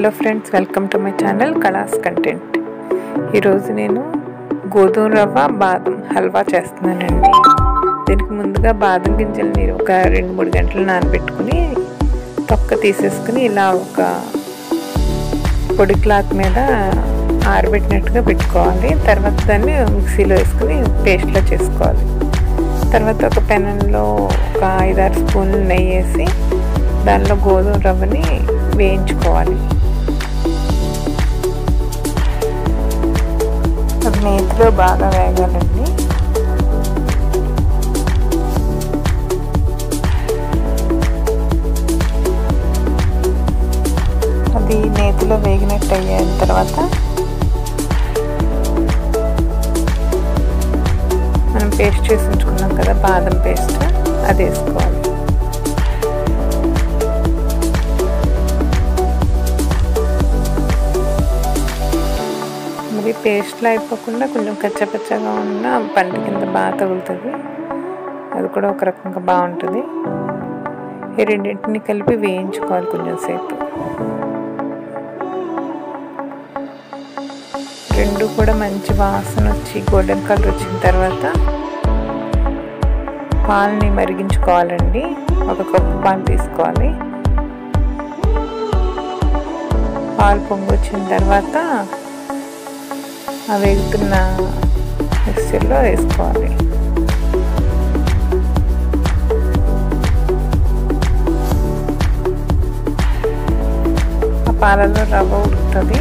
hello friends welcome to my channel కళాస్ content ఈరోజు నేను గోధుమ రవ్వ బాదం హల్వా చేస్తున్నానండి దీనికి ముందుగా బాదం గింజలని ఒక రెండు మూడు గంటలు నానబెట్టుకుని తొక్క తీసేసుకుని ఇలా ఒక పొడి క్లాత్ మీద ఆరబెట్టినట్టుగా పెట్టుకోవాలి తర్వాత దాన్ని మిక్సీలో వేసుకుని పేస్ట్లో చేసుకోవాలి తర్వాత ఒక పెనంలో ఒక ఐదారు స్పూన్లు నెయ్యి వేసి దానిలో గోధుమ రవ్వని వేయించుకోవాలి అది నేతిలో బాగా వేగాలండి అది నేతిలో వేగినట్టు అయిన తర్వాత మనం పేస్ట్ చేసి ఉంచుకున్నాం కదా బాదం పేస్ట్ అది వేసుకోవాలి మరి పేస్ట్లో అయిపోకుండా కొంచెం కచ్చపచ్చగా ఉన్న పంట కింద బాగా తగులుతుంది అది కూడా ఒక రకంగా బాగుంటుంది ఈ రెండింటిని కలిపి వేయించుకోవాలి కొంచెం సేపు రెండు కూడా మంచి వాసన వచ్చి గోల్డెన్ కలర్ వచ్చిన తర్వాత పాలని మరిగించుకోవాలండి ఒక కప్పు పాలు తీసుకోవాలి పాలు పొంగి వచ్చిన తర్వాత ఆ వేగుతున్న మిక్సర్లో వేసుకోవాలి ఆ పాలలో రవ్వ ఉడుకుతుంది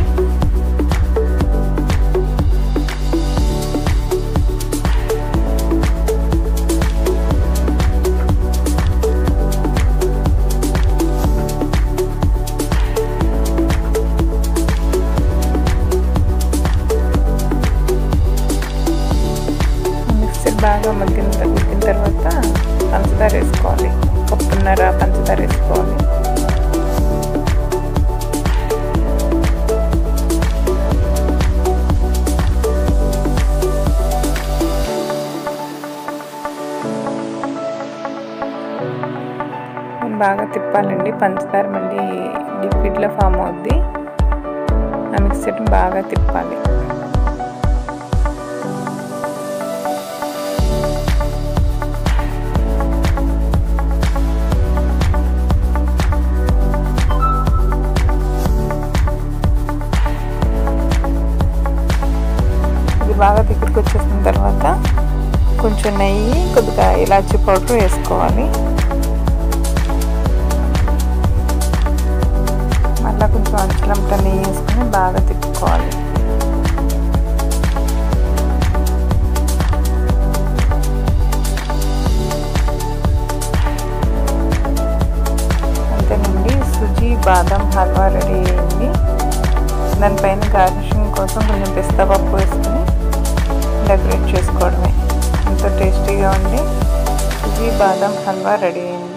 మిక్సర్ బాగా మగ్గిన ఉడికిన తర్వాత పంచదార వేసుకోవాలి కప్పున్నర పంచదార వేసుకోవాలి బాగా తిప్పాలండి పంచదార మళ్ళీ లిక్విడ్లో ఫామ్ అవుద్ది ఆ మిక్సర్ని బాగా తిప్పాలి ఇది బాగా దగ్గరికి వచ్చేసిన తర్వాత కొంచెం నెయ్యి కొద్దిగా ఇలాచీ పౌడర్ వేసుకోవాలి మళ్ళీ కొంచెం అంచులంట నెయ్యి వేసుకొని బాగా తిప్పుకోవాలి అంతేనండి సుజీ బాదం హల్వా రెడీ అయింది దానిపైన గార్నిషింగ్ కోసం కొంచెం పిస్తా పప్పు వేసుకుని డెకరేట్ చేసుకోవడమే ఎంతో టేస్టీగా ఉండి సుజీ బాదం హల్వా రెడీ అయింది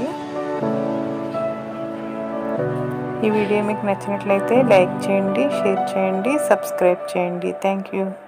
ఈ వీడియో మీకు నచ్చినట్లయితే లైక్ చేయండి షేర్ చేయండి సబ్స్క్రైబ్ చేయండి థ్యాంక్ యూ